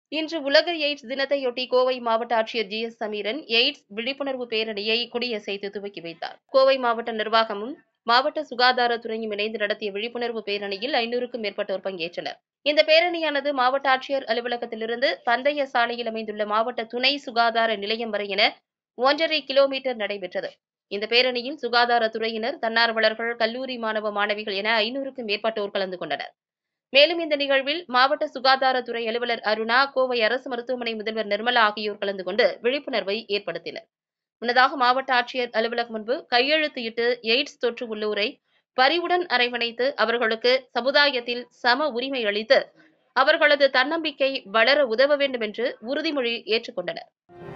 இன்று உலக எய்ட்ஸ் தினத்தையொட்டி கோவை மாவட்ட ஆட்சியர் ஜி எஸ் சமீரன் எய்ட்ஸ் விழிப்புணர்வு பேரணியை கொடியசைத்து துவக்கி வைத்தார் கோவை மாவட்ட நிர்வாகமும் மாவட்ட சுகாதாரத்துறையும் இணைந்து நடத்திய விழிப்புணர்வு பேரணியில் ஐநூறுக்கும் மேற்பட்டோர் பங்கேற்றனர் இந்த பேரணியானது மாவட்ட ஆட்சியர் அலுவலகத்திலிருந்து பந்தய சாலையில் அமைந்துள்ள மாவட்ட துணை சுகாதார நிலையம் வரை என ஒன்றரை கிலோமீட்டர் நடைபெற்றது இந்த பேரணியில் சுகாதாரத்துறையினர் தன்னார்வலர்கள் கல்லூரி மாணவ மாணவிகள் என ஐநூறுக்கும் மேற்பட்டோர் கலந்து கொண்டனர் மேலும் இந்த நிகழ்வில் மாவட்ட சுகாதாரத்துறை அலுவலர் அருணா கோவை அரசு மருத்துவமனை முதல்வர் நிர்மலா ஆகியோர் கலந்து கொண்டு விழிப்புணர்வை ஏற்படுத்தினர் முன்னதாக மாவட்ட ஆட்சியர் அலுவலகம் முன்பு கையெழுத்து இட்டு எய்ட்ஸ் தொற்று உள்ளோரை பரிவுடன் அரவணைத்து அவர்களுக்கு சமுதாயத்தில் சம உரிமை அளித்து அவர்களது தன்னம்பிக்கை வளர உதவ வேண்டும் என்று உறுதிமொழி ஏற்றுக்கொண்டனர்